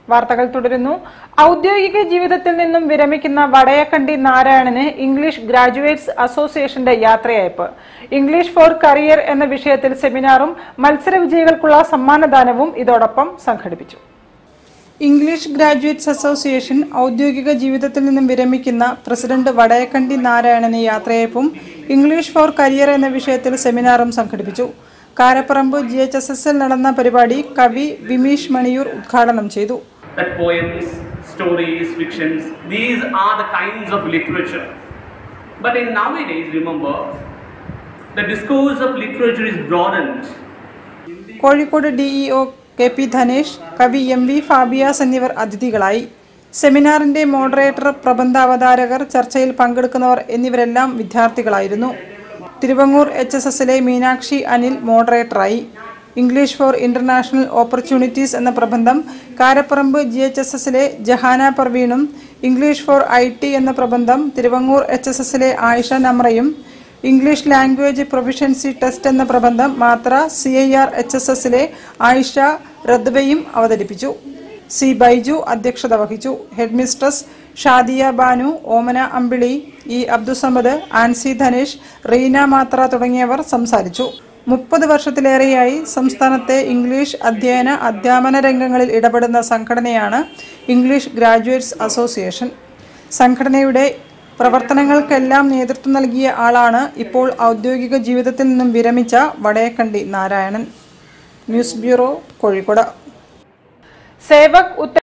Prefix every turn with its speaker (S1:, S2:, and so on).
S1: വാർത്തകൾ തുടരുന്നു ഔദ്യോഗിക ജീവിതത്തിൽ നിന്നും വിരമിക്കുന്ന വടയക്കണ്ടി നാരായണന് ഇംഗ്ലീഷ് ഗ്രാജുവേറ്റ്സ് അസോസിയേഷന്റെ യാത്രയയപ്പ് ഇംഗ്ലീഷ് ഫോർ കരിയർ എന്ന വിഷയത്തിൽ സെമിനാറും മത്സര വിജയികൾക്കുള്ള സമ്മാനദാനവും ഇതോടൊപ്പം സംഘടിപ്പിച്ചു ഇംഗ്ലീഷ് ഗ്രാജുവേറ്റ്സ് അസോസിയേഷൻ ഔദ്യോഗിക ജീവിതത്തിൽ നിന്നും വിരമിക്കുന്ന പ്രസിഡന്റ് വടയക്കണ്ടി നാരായണന് യാത്രയയപ്പും ഇംഗ്ലീഷ് ഫോർ കരിയർ എന്ന വിഷയത്തിൽ സെമിനാറും സംഘടിപ്പിച്ചു കാരപ്പറമ്പ് ജി എച്ച് എസ് എസിൽ നടന്ന പരിപാടി കവി വിമീഷ് മണിയൂർ ഉദ്ഘാടനം ചെയ്തു
S2: that poems, stories, fictions, these are the kinds of literature. But in nowadays, remember, the discourse of literature is broadened.
S1: Kozhikode DEO K P Dhanesh കവി എം വി ഫാബിയാസ് എന്നിവർ അതിഥികളായി സെമിനാറിന്റെ മോഡറേറ്റർ പ്രബന്ധാവതാരകർ ചർച്ചയിൽ പങ്കെടുക്കുന്നവർ എന്നിവരെല്ലാം വിദ്യാർത്ഥികളായിരുന്നു തിരുവങ്ങൂർ എച്ച് എസ് എസിലെ മീനാക്ഷി അനിൽ മോഡറേറ്ററായി ഇംഗ്ലീഷ് ഫോർ ഇന്റർനാഷണൽ ഓപ്പർച്യൂണിറ്റീസ് എന്ന പ്രബന്ധം കാരപ്പറമ്പ് ജി എച്ച് എസ് എസിലെ ജഹാന പർവീണും ഇംഗ്ലീഷ് ഫോർ ഐ ടി എന്ന പ്രബന്ധം തിരുവങ്ങൂർ എച്ച് എസ് എസിലെ ആയിഷ നമ്രയും ഇംഗ്ലീഷ് ലാംഗ്വേജ് പ്രൊഫിഷ്യൻസി ടെസ്റ്റ് എന്ന പ്രബന്ധം Mathra C I R H S എസിലെ ആയിഷ റദ്വയും അവതരിപ്പിച്ചു സി ബൈജു അധ്യക്ഷത വഹിച്ചു headmistress Shadiya Banu Omana Ambili E Abdussamad Ancy Dhanesh Reena മാത്ര തുടങ്ങിയവർ സംസാരിച്ചു മുപ്പത് വർഷത്തിലേറെയായി സംസ്ഥാനത്തെ ഇംഗ്ലീഷ് അധ്യയന അധ്യാപന രംഗങ്ങളിൽ ഇടപെടുന്ന സംഘടനയാണ് ഇംഗ്ലീഷ് ഗ്രാജുവേറ്റ്സ് അസോസിയേഷൻ സംഘടനയുടെ പ്രവർത്തനങ്ങൾക്കെല്ലാം നേതൃത്വം നൽകിയ ആളാണ് ഇപ്പോൾ ഔദ്യോഗിക ജീവിതത്തിൽ നിന്നും വിരമിച്ച വടയക്കണ്ടി നാരായണൻ ന്യൂസ് ബ്യൂറോ കോഴിക്കോട് സേവക്